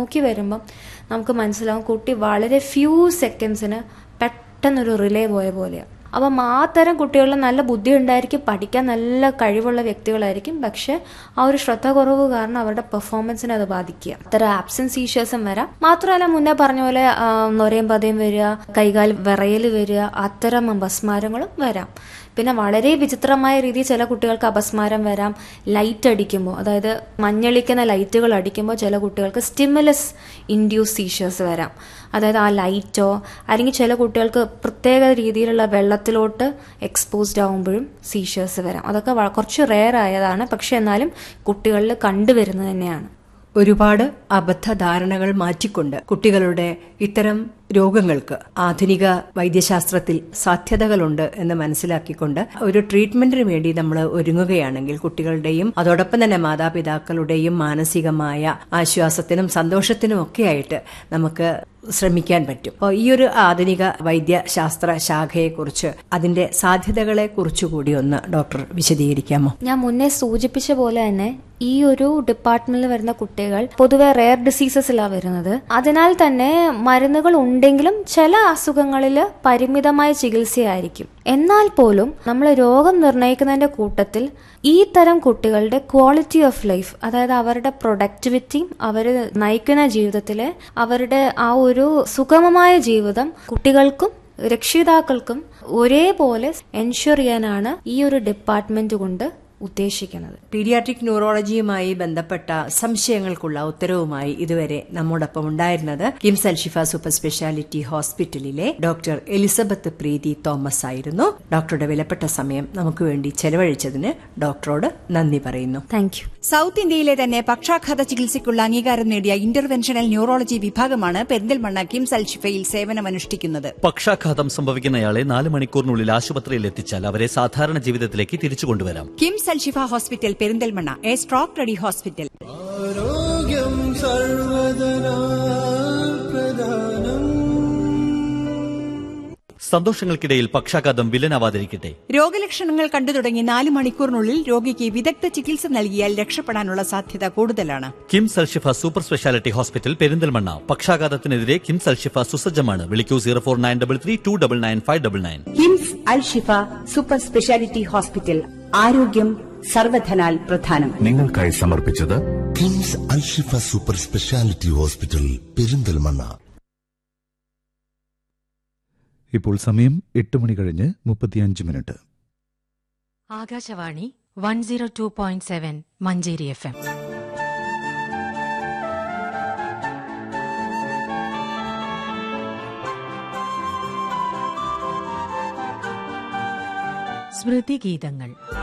നോക്കി വരുമ്പം നമുക്ക് മനസ്സിലാവും കുട്ടി വളരെ ഫ്യൂ സെക്കൻഡ്സിന് പെട്ടെന്നൊരു റിലേ പോയ പോലെയാണ് അപ്പം ആ തരം കുട്ടികളിൽ നല്ല ബുദ്ധി ഉണ്ടായിരിക്കും പഠിക്കാൻ നല്ല കഴിവുള്ള വ്യക്തികളായിരിക്കും പക്ഷെ ആ ഒരു ശ്രദ്ധ കുറവ് കാരണം അവരുടെ പെർഫോമൻസിനെ അത് ബാധിക്കുക അത്തരം ആബ്സെൻസ് ഈഷ്യൂസും വരാം മാത്രമല്ല മുന്നേ പറഞ്ഞ പോലെ ആ, നൊരയും പതയും വരിക കൈകാൽ വിറയൽ വരിക അത്തരം അപസ്മാരങ്ങളും വരാം പിന്നെ വളരെ വിചിത്രമായ രീതിയിൽ ചില കുട്ടികൾക്ക് അപസ്മാരം വരാം ലൈറ്റ് അടിക്കുമ്പോൾ അതായത് മഞ്ഞളിക്കുന്ന ലൈറ്റുകൾ അടിക്കുമ്പോൾ ചില കുട്ടികൾക്ക് സ്റ്റിമുലസ് ഇൻഡ്യൂസ് സീഷേഴ്സ് വരാം അതായത് ആ ലൈറ്റോ അല്ലെങ്കിൽ ചില കുട്ടികൾക്ക് പ്രത്യേക രീതിയിലുള്ള വെള്ളത്തിലോട്ട് എക്സ്പോസ്ഡ് ആകുമ്പോഴും സീഷേഴ്സ് വരാം അതൊക്കെ വ- കുറച്ച് റെയർ ആയതാണ് പക്ഷെ എന്നാലും കുട്ടികളിൽ കണ്ടുവരുന്നത് തന്നെയാണ് ഒരുപാട് അബദ്ധധാരണകൾ മാറ്റിക്കൊണ്ട് കുട്ടികളുടെ ഇത്തരം രോഗങ്ങൾക്ക് ആധുനിക വൈദ്യശാസ്ത്രത്തിൽ സാധ്യതകളുണ്ട് എന്ന് മനസ്സിലാക്കിക്കൊണ്ട് ഒരു ട്രീറ്റ്മെന്റിന് വേണ്ടി നമ്മൾ ഒരുങ്ങുകയാണെങ്കിൽ കുട്ടികളുടെയും അതോടൊപ്പം തന്നെ മാതാപിതാക്കളുടെയും മാനസികമായ ആശ്വാസത്തിനും സന്തോഷത്തിനും ഒക്കെ ആയിട്ട് നമുക്ക് ശ്രമിക്കാൻ പറ്റും അപ്പോൾ ഈ ഒരു ആധുനിക വൈദ്യശാസ്ത്ര ശാഖയെക്കുറിച്ച് അതിന്റെ സാധ്യതകളെ കുറിച്ചുകൂടി ഒന്ന് ഡോക്ടർ വിശദീകരിക്കാമോ ഞാൻ മുന്നേ സൂചിപ്പിച്ച പോലെ തന്നെ ഈ ഒരു ഡിപ്പാർട്ട്മെന്റിൽ വരുന്ന കുട്ടികൾ പൊതുവെ റെയർ ഡിസീസസിലാണ് വരുന്നത് അതിനാൽ തന്നെ മരുന്നുകൾ ഉണ്ടെങ്കിലും ചില അസുഖങ്ങളിൽ പരിമിതമായ ചികിത്സയായിരിക്കും എന്നാൽ പോലും നമ്മൾ രോഗം നിർണ്ണയിക്കുന്നതിന്റെ കൂട്ടത്തിൽ ഈ തരം കുട്ടികളുടെ ക്വാളിറ്റി ഓഫ് ലൈഫ് അതായത് അവരുടെ പ്രൊഡക്ടിവിറ്റിയും അവർ നയിക്കുന്ന ജീവിതത്തിലെ അവരുടെ ആ ഒരു സുഗമമായ ജീവിതം കുട്ടികൾക്കും രക്ഷിതാക്കൾക്കും ഒരേപോലെ എൻഷുർ ചെയ്യാനാണ് ഈ ഒരു ഡിപ്പാർട്ട്മെന്റ് കൊണ്ട് ഉദ്ദേശിക്കുന്നത് പീഡിയാട്രിക് ന്യൂറോളജിയുമായി ബന്ധപ്പെട്ട സംശയങ്ങൾക്കുള്ള ഉത്തരവുമായി ഇതുവരെ നമ്മോടൊപ്പം ഉണ്ടായിരുന്നത് കിംസ് അൽഷിഫ സൂപ്പർ സ്പെഷ്യാലിറ്റി ഹോസ്പിറ്റലിലെ ഡോക്ടർ എലിസബത്ത് പ്രീതി തോമസ് ആയിരുന്നു ഡോക്ടറുടെ വിലപ്പെട്ട സമയം നമുക്ക് വേണ്ടി ചെലവഴിച്ചതിന് ഡോക്ടറോട് നന്ദി പറയുന്നു താങ്ക് യു സൗത്ത് ഇന്ത്യയിലെ തന്നെ പക്ഷാഘാത ചികിത്സയ്ക്കുള്ള അംഗീകാരം നേടിയ ഇന്റർവെൻഷണൽ ന്യൂറോളജി വിഭാഗമാണ് പെരിന്തൽമണ്ണ കിംസ് അൽഷിഫയിൽ സേവനമനുഷ്ഠിക്കുന്നത് പക്ഷാഘാതം സംഭവിക്കുന്നയാളെ നാല് മണിക്കൂറിനുള്ളിൽ ആശുപത്രിയിൽ എത്തിച്ചാൽ അവരെ സാധാരണ ജീവിതത്തിലേക്ക് തിരിച്ചു കൊണ്ടുവരാം KIMS Alshifa hospital Perinthalmanna A stroke ready hospital ആരോഗ്യം സർവദനാ പ്രധാനം സന്തോഷങ്ങൾക്കിടയിൽ പക്ഷാഘാതം വില്ലനാവാതിരിക്കട്ടെ രോഗലക്ഷണങ്ങൾ കണ്ടു തുടങ്ങി നാല് മണിക്കൂറിനുള്ളിൽ രോഗിക്ക് വിദഗ്ധ ചികിത്സ നൽകിയാൽ രക്ഷപ്പെടാനുള്ള സാധ്യത കൂടുതലാണ് KIMS Alshifa super speciality hospital Perinthalmanna പക്ഷാഘാതത്തിനെതിരെ കിംസ് അൽഷിഫ സുസജ്ജമാണ് വിളിക്കൂ zero four nine double three two double nine five double nine KIMS Al Shifa super speciality hospital ആരോഗ്യം സർവധനാൽ പ്രധാനം നിങ്ങൾക്കായി സമർപ്പിച്ചത് KIMS Alshifa super speciality hospital Perinthalmanna ഇപ്പോൾ സമയം എട്ട് മണി കഴിഞ്ഞ് മുപ്പത്തിയഞ്ച് minute Akashvani one zero two point seven Manjeri F M സ്മൃതിഗീതങ്ങൾ